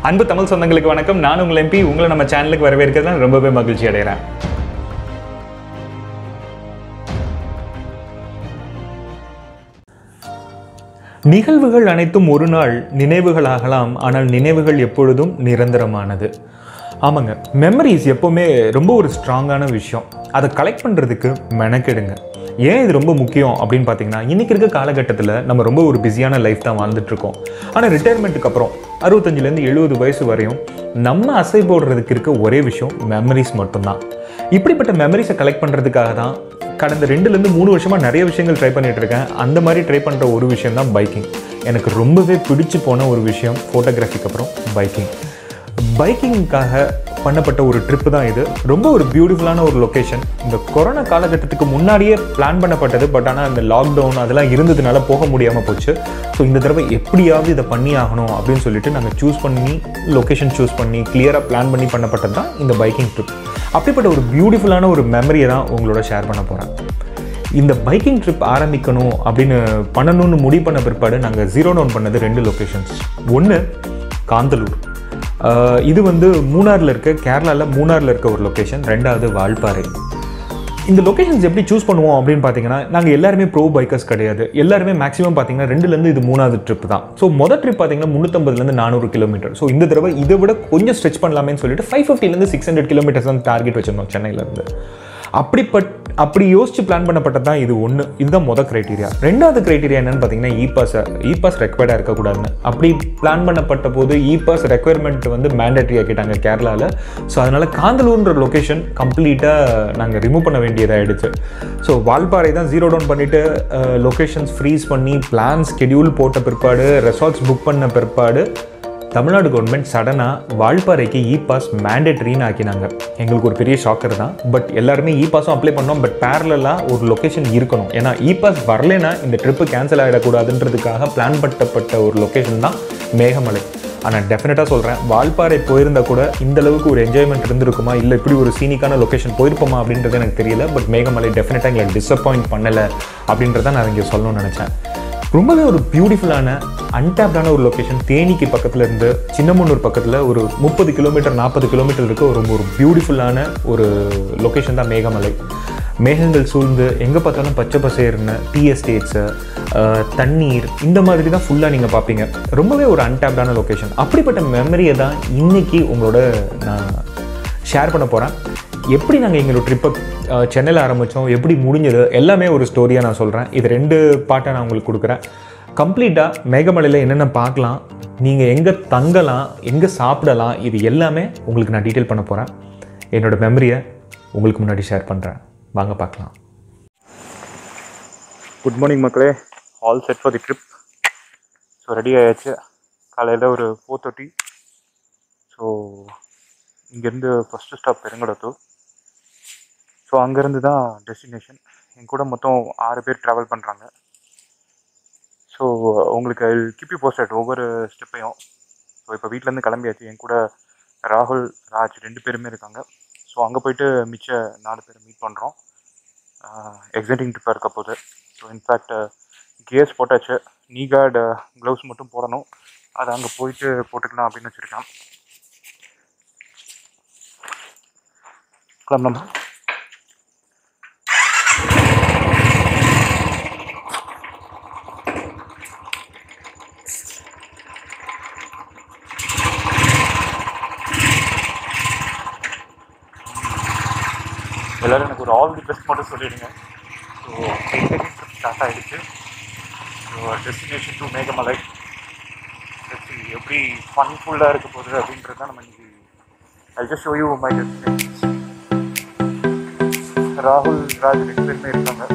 அன்பு தமிழ் சொந்தங்களுக்கு வணக்கம் நான் உங்கள் எம்பி உங்களை நம்ம சேனலுக்கு வரவேற்கிறதுல ரொம்பவே மகிழ்ச்சி அடைகிறேன் நிகழ்வுகள் அனைத்தும் ஒரு நாள் நினைவுகளாகலாம் ஆனால் நினைவுகள் எப்பொழுதும் நிரந்தரமானது ஆமாங்க மெமரிஸ் எப்போவுமே ரொம்ப ஒரு ஸ்ட்ராங்கான விஷயம் அதை கலெக்ட் பண்ணுறதுக்கு மெனக்கெடுங்க ஏன் இது ரொம்ப முக்கியம் அப்படின்னு பார்த்தீங்கன்னா இன்றைக்கி இருக்க காலகட்டத்தில் நம்ம ரொம்ப ஒரு பிஸியான லைஃப் தான் வாழ்ந்துட்டுருக்கோம் ஆனால் ரிட்டையர்மெண்ட்டுக்கு அப்புறம் அறுபத்தஞ்சிலேருந்து எழுபது வயசு வரையும் நம்ம அசை போடுறதுக்கு இருக்க ஒரே விஷயம் மெமரிஸ் மட்டும்தான் இப்படிப்பட்ட மெமரிஸை கலெக்ட் பண்ணுறதுக்காக தான் கடந்த ரெண்டுலேருந்து மூணு வருஷமாக நிறைய விஷயங்கள் ட்ரை பண்ணிட்டு இருக்கேன் அந்த மாதிரி ட்ரை பண்ணுற ஒரு விஷயம் தான் பைக்கிங் எனக்கு ரொம்பவே பிடிச்சு போன ஒரு விஷயம் ஃபோட்டோகிராஃபிக்கு அப்புறம் பைக்கிங் பைக்கிங்காக பண்ணப்பட்ட ஒரு ட்ரிப்பு தான் இது ரொம்ப ஒரு பியூட்டிஃபுல்லான ஒரு லொக்கேஷன் இந்த கொரோனா காலகட்டத்துக்கு முன்னாடியே பிளான் பண்ணப்பட்டது பட் ஆனால் இந்த லாக்டவுன் அதெல்லாம் இருந்ததுனால போக முடியாமல் போச்சு ஸோ இந்த தடவை எப்படியாவது இதை பண்ணி ஆகணும் அப்படின்னு சொல்லிட்டு நாங்கள் சூஸ் பண்ணி லொக்கேஷன் சூஸ் பண்ணி கிளியராக பிளான் பண்ணி பண்ணப்பட்டது தான் இந்த பைக்கிங் ட்ரிப் அப்படிப்பட்ட ஒரு பியூட்டிஃபுல்லான ஒரு மெமரியை தான் உங்களோட ஷேர் பண்ண போகிறேன் இந்த பைக்கிங் ட்ரிப் ஆரம்பிக்கணும் அப்படின்னு பண்ணணும்னு முடிவு பண்ண பிற்பாடு நாங்கள் ஜீரோ டவுன் பண்ணது ரெண்டு லொக்கேஷன்ஸ் ஒன்று காந்தலூர் ஆஹ் இது வந்து மூணாரில் இருக்க கேரளாவில் மூணாரில் இருக்க ஒரு லொக்கேஷன் ரெண்டாவது வால்பாறை இந்த லொகேஷன்ஸ் எப்படி சூஸ் பண்ணுவோம் அப்படின்னு பார்த்தீங்கன்னா நாங்கள் எல்லாருமே ப்ரோ பைக்கர்ஸ் கிடையாது எல்லாருமே மேக்ஸிமம் பார்த்தீங்கன்னா ரெண்டுலேருந்து இது மூணாவது ட்ரிப் தான் ஸோ மொதல் ட்ரிப் பார்த்தீங்கன்னா முந்நூற்றம்பதுலேருந்து நானூறு கிலோமீட்டர் ஸோ இந்த தடவை இதை விட கொஞ்சம் ஸ்ட்ரெச் பண்ணலாமேன்னு சொல்லிட்டு ஃபைவ் ஃபிஃப்டிலேருந்து சிக்ஸ் ஹண்ட்ரட் கிலோமீட்டர்ஸ் தான் டார்கெட் வச்சிருந்தோம் சென்னையிலேருந்து அப்படிப்பட் அப்படி யோசிச்சு பிளான் பண்ணப்பட்டது தான் இது ஒன்று இதுதான் மொதல் க்ரைட்டீரியா ரெண்டாவது க்ரைட்டீரியா என்னன்னு பார்த்தீங்கன்னா இ பாஸ் இ பாஸ் ரெக்வயர்டாக இருக்கக்கூடாதுன்னு அப்படி பிளான் பண்ணப்பட்ட போது இ பாஸ் ரெக்குயர்மெண்ட் வந்து மேண்டேட்ரி ஆக்கிட்டாங்க கேரளாவில் ஸோ அதனால் காந்தலூர்ன்ற லொக்கேஷன் கம்ப்ளீட்டாக நாங்கள் ரிமூவ் பண்ண வேண்டியதாகிடுச்சு ஸோ வால்பாறை தான் ஜீரோ டவுன் பண்ணிவிட்டு லொக்கேஷன்ஸ் ஃப்ரீஸ் பண்ணி பிளான் ஸ்கெடியூல் போட்ட பிற்பாடு ரெசார்ட்ஸ் புக் பண்ண பிற்பாடு தமிழ்நாடு கவர்மெண்ட் சடனாக வால்பாறைக்கு இ பாஸ் மேண்டேட்டரின்னு ஆக்கினாங்க எங்களுக்கு ஒரு பெரிய ஷாக்கர் தான் பட் எல்லாருமே இ பாஸும் அப்ளை பண்ணோம் பட் பேரலாக ஒரு லொக்கேஷன் இருக்கணும் ஏன்னா இ பாஸ் வரலைன்னா இந்த ட்ரிப்பு கேன்சல் ஆகிடக்கூடாதுன்றதுக்காக பிளான் பண்ணப்பட்ட ஒரு லொக்கேஷன் தான் மேகமலை ஆனால் டெஃபினட்டாக சொல்கிறேன் வால்பாறை போயிருந்தா கூட இந்த அளவுக்கு ஒரு என்ஜாய்மெண்ட் இருந்திருக்குமா இல்லை இப்படி ஒரு சீனிக்கான லொக்கேஷன் போயிருப்போமா அப்படின்றது எனக்கு தெரியல பட் மேகமலை டெஃபினட்டாக எங்களை டிசப்பாயிண்ட் பண்ணலை அப்படின்றத நான் இங்கே சொல்லணும்னு நினச்சேன் ரொம்பவே ஒரு பியூட்டிஃபுல்லான அன்டாப்டான ஒரு லொக்கேஷன் தேனிக்கு பக்கத்தில் இருந்து சின்னமன்னூர் பக்கத்தில் ஒரு முப்பது கிலோமீட்டர் நாற்பது கிலோமீட்டர் இருக்க ஒரு ஒரு பியூட்டிஃபுல்லான ஒரு லொக்கேஷன் தான் மேகமலை மேகங்கள் சூழ்ந்து எங்கே பார்த்தாலும் பச்சை பசேர்னு டீ எஸ்டேட்ஸு தண்ணீர் இந்த மாதிரி தான் ஃபுல்லாக நீங்கள் பார்ப்பீங்க ரொம்பவே ஒரு அன்டாப்டான லொக்கேஷன் அப்படிப்பட்ட மெமரியை தான் இன்றைக்கி உங்களோட நான் ஷேர் பண்ண போகிறேன் எப்படி நாங்கள் எங்களோட ட்ரிப்பை சென்னையில் ஆரம்பித்தோம் எப்படி முடிஞ்சது எல்லாமே ஒரு ஸ்டோரியாக நான் சொல்கிறேன் இது ரெண்டு பாட்டாக நான் உங்களுக்கு கொடுக்குறேன் கம்ப்ளீட்டாக மேகமலையில் என்னென்ன பார்க்கலாம் நீங்கள் எங்கே தங்கலாம் எங்கே சாப்பிடலாம் இது எல்லாமே உங்களுக்கு நான் டீட்டெயில் பண்ண போகிறேன் என்னோட மெமரியை உங்களுக்கு முன்னாடி ஷேர் பண்ணுறேன் வாங்க பார்க்கலாம் குட் மார்னிங் மக்களே all set for the trip so ready ஆயாச்சு காலையில் ஒரு ஃபோர் தேர்ட்டி ஸோ இங்கேருந்து ஃபஸ்ட்டு ஸ்டாப் பெருங்கடத்தூர் ஸோ அங்கேருந்து தான் டெஸ்டினேஷன் என் கூட மொத்தம் ஆறு பேர் ட்ராவல் பண்ணுறாங்க ஸோ உங்களுக்கு கிப்பி போஸ்டட் ஒவ்வொரு ஸ்டெப்பையும் ஸோ இப்போ வீட்டிலேருந்து கிளம்பியாச்சு என் கூட ராகுல் ராஜ் ரெண்டு பேருமே இருக்காங்க ஸோ அங்கே போயிட்டு மிச்ச நாலு பேர் மீட் பண்ணுறோம் எக்ஸைட்டிங் ட்ரிப்பாக இருக்க போகுது ஸோ இன்ஃபேக்ட் கியர்ஸ் போட்டாச்சு நீ கார்டு க்ளவுஸ் மட்டும் போடணும் அதை அங்கே போயிட்டு போட்டுக்கலாம் அப்படின்னு வச்சுருக்கேன் கிளம்பலாமா எல்லோரும் எனக்கு ஒரு ஆல் தி பெஸ்ட் மட்டும் சொல்லிடுங்க ஸோ ட்ரிப் ஸ்டார்ட் ஆகிடுச்சு so destination to Meghamalai Let's see எப்படி ஃபன்ஃபுல்லாக இருக்க போகுது அப்படின்றது தான் நம்ம இன்னைக்கு I just show you my destinations ராகுல் ராஜ் ரெண்டு பேருமே இருக்காங்க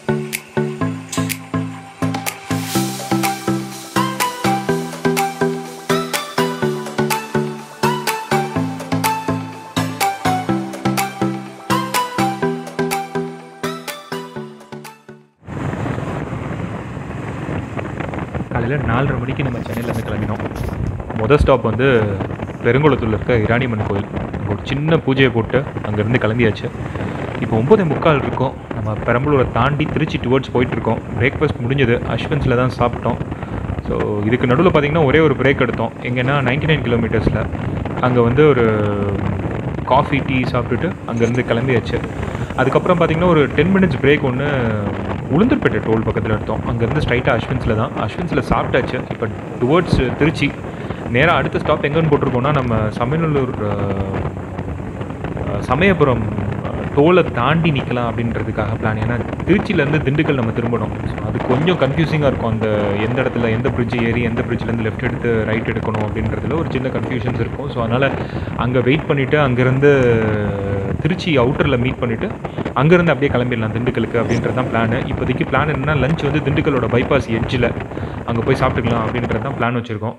காலையில் நாலரை மணிக்கு நம்ம சென்னையிலேருந்து கிளம்பினோம் மொதல் ஸ்டாப் வந்து பெருங்குளத்தூரில் இருக்க இராணிமன் கோயில் அங்கே ஒரு சின்ன பூஜையை போட்டு அங்கேருந்து கிளம்பியாச்சு இப்போ ஒம்பதே முக்கால் இருக்கோம் நம்ம பெரம்பலூரை தாண்டி திருச்சி டுவர்ட்ஸ் போயிட்டுருக்கோம் பிரேக்ஃபாஸ்ட் முடிஞ்சது அஸ்வன்ஸில் தான் சாப்பிட்டோம் ஸோ இதுக்கு நடுவில் பார்த்தீங்கன்னா ஒரே ஒரு பிரேக் எடுத்தோம் எங்கன்னா நைன்டி நைன் கிலோமீட்டர்ஸில் அங்கே வந்து ஒரு காஃபி டீ சாப்பிட்டுட்டு அங்கேருந்து கிளம்பியாச்சு அதுக்கப்புறம் பார்த்தீங்கன்னா ஒரு டென் மினிட்ஸ் பிரேக் ஒன்று உளுந்தூர்பேட்டை டோல் பக்கத்தில் எடுத்தோம் அங்கேருந்து ஸ்ட்ரைட்டாக அஸ்வின்ஸில் தான் அஸ்வின்ஸில் சாப்பிட்டாச்சு இப்போ டுவர்ட்ஸ் திருச்சி நேராக அடுத்த ஸ்டாப் எங்கேன்னு போட்டிருக்கோம்னா நம்ம சமயநல்லூர் அஹ், சமயபுரம் அஹ், டோலை தாண்டி நிற்கலாம் அப்படின்றதுக்காக பிளான் ஏன்னா திருச்சியிலேருந்து திண்டுக்கல் நம்ம திரும்பணும் ஸோ அது கொஞ்சம் கன்ஃபியூசிங்காக இருக்கும் அந்த எந்த இடத்துல எந்த பிரிட்ஜ் ஏறி எந்த பிரிட்ஜ்லேருந்து லெஃப்ட் எடுத்து ரைட் எடுக்கணும் அப்படின்றதுல ஒரு சின்ன கன்ஃபியூஷன்ஸ் இருக்கும் ஸோ அதனால் அங்கே வெயிட் பண்ணிவிட்டு அங்கேருந்து திருச்சி அவுட்டரில் மீட் பண்ணிவிட்டு அங்கேருந்து அப்படியே கிளம்பிடலாம் திண்டுக்கலுக்கு அப்படின்றது தான் பிளான் இப்போதைக்கு பிளான் என்னன்னா லஞ்ச் வந்து திண்டுக்கலோட பைபாஸ் எட்ஜில் அங்கே போய் சாப்பிட்டுக்கலாம் அப்படின்றது தான் பிளான் வச்சுருக்கோம்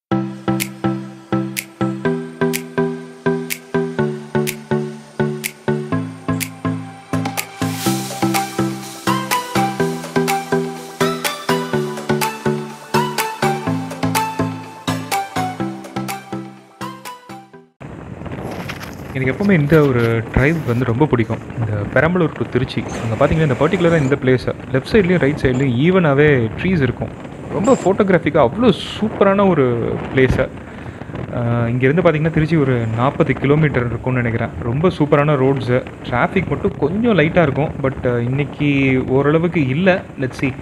எனக்கு எப்போவுமே இந்த ஒரு ட்ரைவ் வந்து ரொம்ப பிடிக்கும் இந்த பெரம்பலூர் டு திருச்சி அங்கே பார்த்தீங்கன்னா இந்த பர்டிகுலராக இந்த பிளேஸை லெஃப்ட் சைட்லேயும் ரைட் சைட்லேயும் ஈவனாகவே ட்ரீஸ் இருக்கும் ரொம்ப ஃபோட்டோகிராஃபிக்காக அவ்வளோ சூப்பரான ஒரு பிளேஸை இங்கேருந்து பார்த்தீங்கன்னா திருச்சி ஒரு நாற்பது கிலோமீட்டர் இருக்கும்னு நினைக்கிறேன் ரொம்ப சூப்பரான ரோட்ஸு டிராஃபிக் மட்டும் கொஞ்சம் லைட்டாக இருக்கும் பட் இன்னைக்கு ஓரளவுக்கு இல்லை லெட்ஸ் see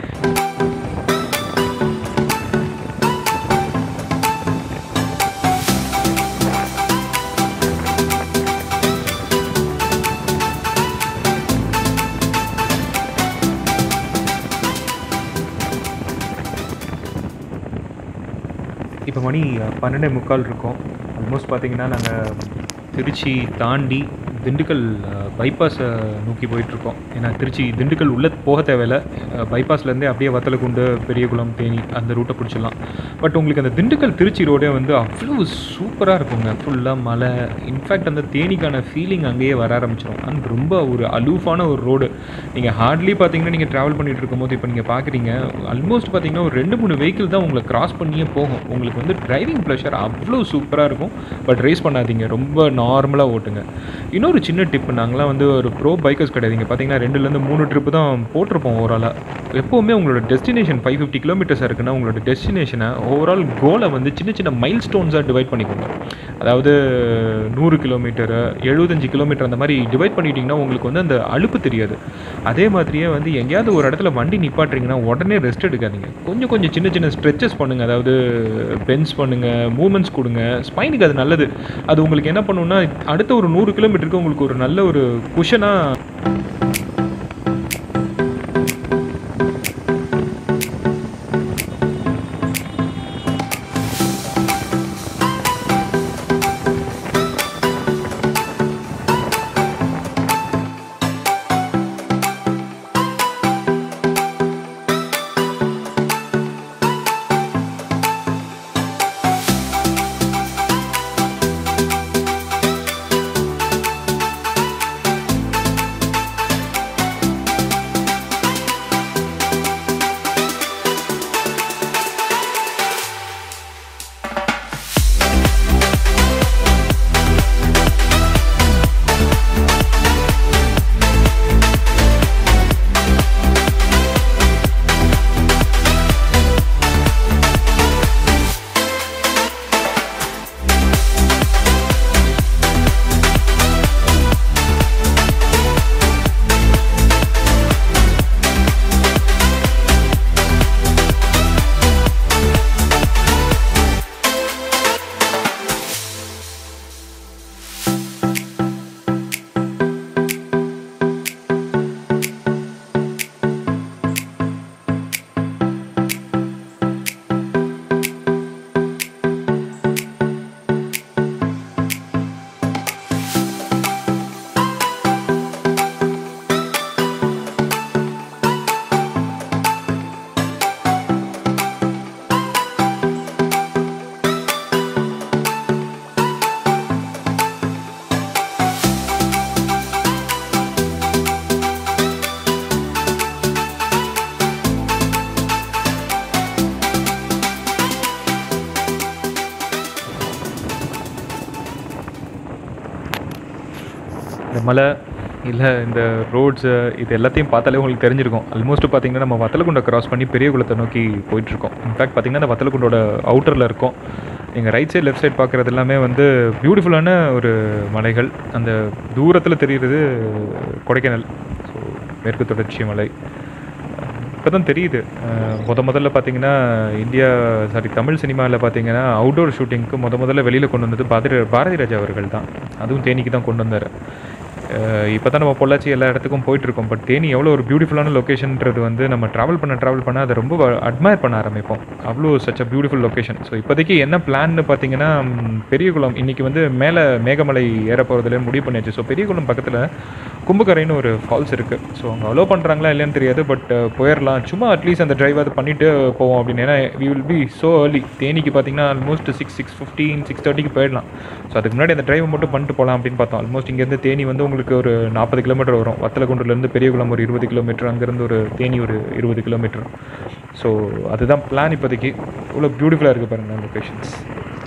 இப்போ மணி பன்னெண்டே முக்கால் இருக்கும் ஆல்மோஸ்ட் பார்த்தீங்கன்னா நாங்கள் திருச்சி தாண்டி திண்டுக்கல் பைபாஸை நோக்கி போயிட்டுருக்கோம் ஏன்னா திருச்சி திண்டுக்கல் உள்ளே போக தேவையில்ல பைபாஸ்லேருந்தே அப்படியே வத்தலக்குண்டு பெரியகுளம் தேனி அந்த ரூட்டை பிடிச்சிடலாம் பட் உங்களுக்கு அந்த திண்டுக்கல் திருச்சி ரோடே வந்து அவ்வளோ சூப்பராக இருக்குங்க ஃபுல்லாக மலை இன்ஃபேக்ட் அந்த தேனிக்கான ஃபீலிங் அங்கேயே வர ஆரம்பிச்சிடும் அண்ட் ரொம்ப ஒரு அலூஃபான ஒரு ரோடு நீங்கள் ஹார்ட்லி பார்த்தீங்கன்னா நீங்கள் ட்ராவல் பண்ணிட்டு இருக்கும்போது இப்போ நீங்கள் பார்க்குறீங்க ஆல்மோஸ்ட் பார்த்தீங்கன்னா ஒரு ரெண்டு மூணு வெஹிக்கிள் தான் உங்களை கிராஸ் பண்ணியே போகும் உங்களுக்கு வந்து டிரைவிங் ப்ளஷர் அவ்வளோ சூப்பராக இருக்கும் பட் ரேஸ் பண்ணாதீங்க ரொம்ப நார்மலாக ஓட்டுங்க இன்னொரு சின்ன டிப் நாங்களாம் வந்து ஒரு ப்ரோ பைக்கர்ஸ் கிடையாது இங்கே பார்த்தீங்கன்னா ரெண்டுலேருந்து மூணு ட்ரிப்பு தான் போட்டிருப்போம் ஓவராலாக எப்போவுமே உங்களோட டெஸ்டினேஷன் ஃபைவ் ஃபிஃப்டி கிலோமீட்டர்ஸ் இருக்குன்னா உங்களோட டெஸ்டினேஷனை ஓவரால் கோலை வந்து சின்ன சின்ன மைல் ஸ்டோன்ஸாக டிவைட் பண்ணிக்கோங்க அதாவது நூறு கிலோமீட்டரு எழுபத்தஞ்சு கிலோமீட்டர் அந்த மாதிரி டிவைட் பண்ணிட்டீங்கன்னா உங்களுக்கு வந்து அந்த அலுப்பு தெரியாது அதே மாதிரியே வந்து எங்கேயாவது ஒரு இடத்துல வண்டி நிப்பாட்டுறீங்கன்னா உடனே ரெஸ்ட் எடுக்காதீங்க கொஞ்சம் கொஞ்சம் சின்ன சின்ன ஸ்ட்ரெச்சஸ் பண்ணுங்கள் அதாவது பென்ஸ் பண்ணுங்கள் மூமெண்ட்ஸ் கொடுங்க ஸ்பைனுக்கு அது நல்லது அது உங்களுக்கு என்ன பண்ணுன்னா அடுத்த ஒரு நூறு கிலோமீட்டருக்கு உங்களுக்கு ஒரு நல்ல ஒரு குஷனாக இந்த மலை இல்லை இந்த ரோட்ஸு இது எல்லாத்தையும் பார்த்தாலே உங்களுக்கு தெரிஞ்சிருக்கும் ஆல்மோஸ்ட் பார்த்தீங்கன்னா நம்ம வத்தலகுண்டை கிராஸ் பண்ணி பெரியகுளத்தை நோக்கி போயிட்டுருக்கோம் இன்ஃபேக்ட் பார்த்தீங்கன்னா இந்த வத்தலகுண்டோட அவுட்டரில் இருக்கோம் எங்கள் ரைட் சைடு லெஃப்ட் சைடு பார்க்குறது எல்லாமே வந்து பியூட்டிஃபுல்லான ஒரு மலைகள் அந்த தூரத்தில் தெரிகிறது கொடைக்கானல் ஸோ மேற்கு தொடர்ச்சி மலை இப்போ தான் தெரியுது அஹ் முத முதல்ல பார்த்தீங்கன்னா இந்தியா சாரி தமிழ் சினிமாவில் பார்த்தீங்கன்னா அவுட்டோர் ஷூட்டிங்க்கு முத முதல்ல வெளியில் கொண்டு வந்தது பாரதி பாரதி ராஜா அவர்கள் தான் அதுவும் தேனிக்கு தான் கொண்டு வந்தார் இப்போ தான் நம்ம பொள்ளாச்சி எல்லா இடத்துக்கும் போயிட்டு இருக்கோம் பட் தேனி எவ்வளோ ஒரு பியூட்டிஃபுல்லான லொக்கேஷன்ன்றது வந்து நம்ம ட்ராவல் பண்ண ட்ராவல் பண்ண அதை ரொம்ப அட்மையர் பண்ண ஆரம்பிப்போம் அவ்வளோ such a beautiful location so இப்போதைக்கு என்ன பிளான்னு பார்த்தீங்கன்னா ம், பெரியகுளம் இன்றைக்கி வந்து மேலே மேகமலை ஏற போகிறதுல முடிவு பண்ணியாச்சு ஸோ பெரியகுளம் பக்கத்தில் கும்பகரைன்னு ஒரு ஃபால்ஸ் இருக்குது ஸோ அவங்க அலோவ் பண்ணுறாங்களா இல்லையான்னு தெரியாது பட் போயிடலாம் சும்மா அட்லீஸ்ட் அந்த டிரைவ் அதை பண்ணிவிட்டு போவோம் அப்படின்னு ஏன்னா we will be so early தேனிக்கு பார்த்தீங்கன்னா almost six six fifteen six தேர்ட்டிக்கு போயிடலாம் ஸோ அதுக்கு முன்னாடி அந்த டிரைவ் மட்டும் பண்ணிட்டு போகலாம் அப்படின்னு பார்த்தோம் ஆல்மோஸ்ட் இங்கேருந்து தேனி வந்து உங்களுக்கு ஒரு நாற்பது கிலோமீட்டர் வரும் வத்தலகுண்டுலேருந்து பெரியகுளம் ஒரு இருபது கிலோமீட்டர் அங்கேருந்து ஒரு தேனி ஒரு இருபது கிலோமீட்டர் ஸோ அதுதான் பிளான் இப்போதைக்கு இவ்வளோ பியூட்டிஃபுல்லாக இருக்குது பாருங்கள் லொக்கேஷன்ஸ்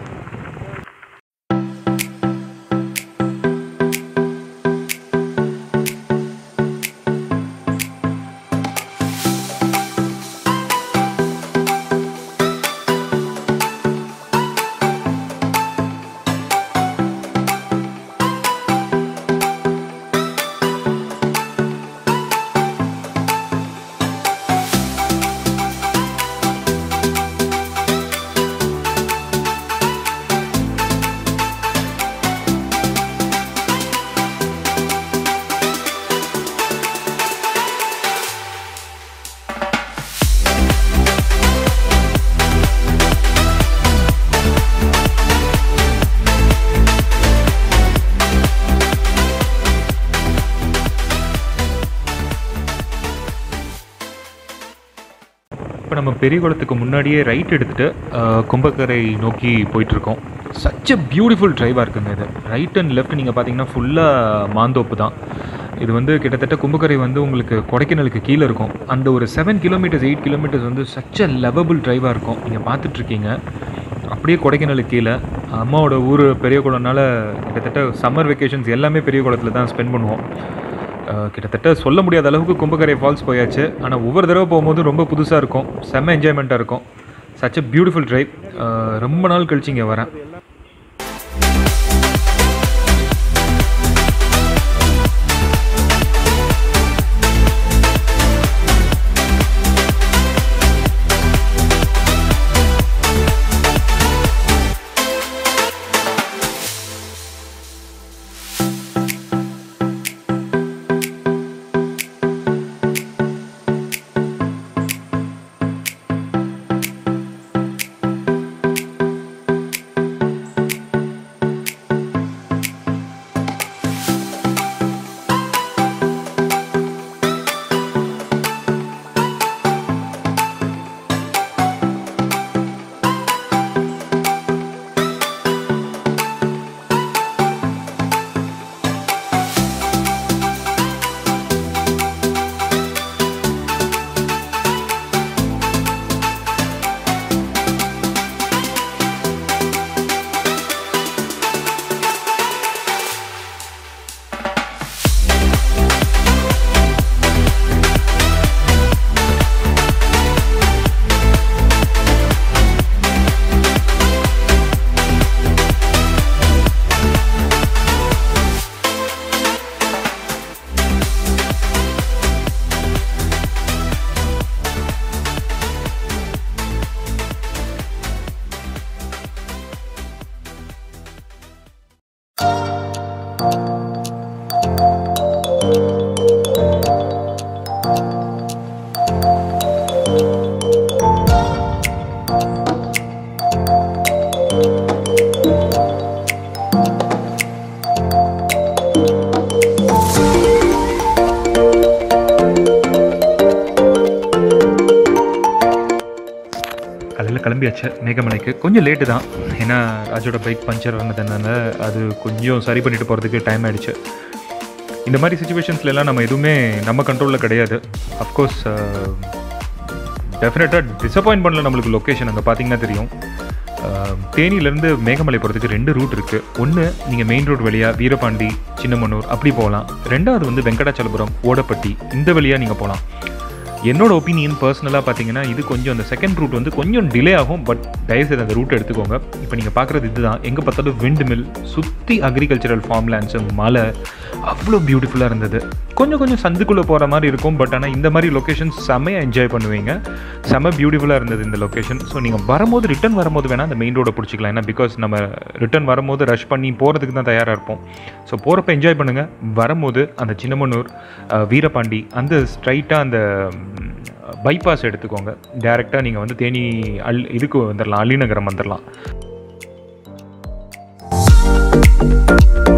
இப்போ நம்ம பெரியகுளத்துக்கு முன்னாடியே ரைட் எடுத்துகிட்டு கும்பக்கரை நோக்கி போயிட்டுருக்கோம் சச் அ பியூட்டிஃபுல் டிரைவாக இருக்குங்க இது ரைட் அண்ட் லெஃப்ட் நீங்கள் பார்த்தீங்கன்னா ஃபுல்லாக மாந்தோப்பு தான் இது வந்து கிட்டத்தட்ட கும்பக்கரை வந்து உங்களுக்கு கொடைக்கானலுக்கு கீழே இருக்கும் அந்த ஒரு செவன் கிலோமீட்டர்ஸ் எயிட் கிலோமீட்டர்ஸ் வந்து சச் அ லெவபிள் டிரைவாக இருக்கும் நீங்கள் பார்த்துட்ருக்கீங்க அப்படியே கொடைக்கானலுக்கு கீழே அம்மாவோட ஊர் பெரிய குளம்னால கிட்டத்தட்ட சம்மர் வெக்கேஷன்ஸ் எல்லாமே பெரிய குளத்தில் தான் ஸ்பெண்ட் பண்ணுவோம் அஹ் கிட்டத்தட்ட சொல்ல முடியாத அளவுக்கு கும்பக்கரை ஃபால்ஸ் போயாச்சு ஆனால் ஒவ்வொரு தடவை போகும்போது ரொம்ப புதுசாக இருக்கும் செம்ம என்ஜாய்மெண்ட்டாக இருக்கும் சச் a பியூட்டிஃபுல் டிரைவ் ரொம்ப நாள் கழிச்சு இங்கே வரேன் காலையில் கிளம்பியாச்சு மேகமலைக்கு கொஞ்சம் லேட்டு தான் ஏன்னா ராஜோட பைக் பஞ்சர் ஆனதுனால அது கொஞ்சம் சரி பண்ணிட்டு போகிறதுக்கு டைம் ஆயிடுச்சு இந்த மாதிரி சுச்சுவேஷன்ஸ்ல எல்லாம் நம்ம எதுவுமே நம்ம கண்ட்ரோலில் கிடையாது அஃப்கோர்ஸ் டெஃபினட்டாக டிசப்பாயின்ட் பண்ணல நம்மளுக்கு லொக்கேஷன் அங்கே பார்த்தீங்கன்னா தெரியும் தேனியிலேருந்து மேகமலை போகிறதுக்கு ரெண்டு ரூட் இருக்குது ஒன்று நீங்கள் மெயின் ரோடு வழியாக வீரபாண்டி சின்னமனூர் அப்படி போகலாம் ரெண்டாவது வந்து வெங்கடாச்சலபுரம் ஓடப்பட்டி இந்த வழியாக நீங்கள் போகலாம் என்னோட ஒப்பீனியன் பர்சனலாக பார்த்தீங்கன்னா இது கொஞ்சம் அந்த செகண்ட் ரூட் வந்து கொஞ்சம் டிலே ஆகும் பட் தயவுசெய்து அந்த ரூட் எடுத்துக்கோங்க இப்போ நீங்கள் பார்க்குறது இதுதான் எங்கே பார்த்தாலும் விண்ட் மில் சுற்றி அக்ரிகல்ச்சரல் ஃபார்ம் லேண்ட்ஸு மலை அவ்வளோ பியூட்டிஃபுல்லாக இருந்தது கொஞ்சம் கொஞ்சம் சந்துக்குள்ளே போகிற மாதிரி இருக்கும் பட் ஆனால் இந்த மாதிரி லொக்கேஷன் செம்மையாக என்ஜாய் பண்ணுவீங்க செம்ம பியூட்டிஃபுல்லாக இருந்தது இந்த லொக்கேஷன் ஸோ நீங்கள் வரும்போது ரிட்டன் வரும்போது வேணால் அந்த மெயின் ரோடை பிடிச்சிக்கலாம் ஏன்னா பிகாஸ் நம்ம ரிட்டன் வரும்போது ரஷ் பண்ணி போகிறதுக்கு தான் தயாராக இருப்போம் ஸோ போகிறப்ப என்ஜாய் பண்ணுங்கள் வரும்போது அந்த சின்னமனூர் அஹ், வீரபாண்டி அந்த ஸ்ட்ரைட்டாக அந்த பைபாஸ் எடுத்துக்கோங்க டேரெக்டாக நீங்கள் வந்து தேனி அல் இதுக்கு வந்துடலாம் அள்ளிநகரம் வந்துடலாம்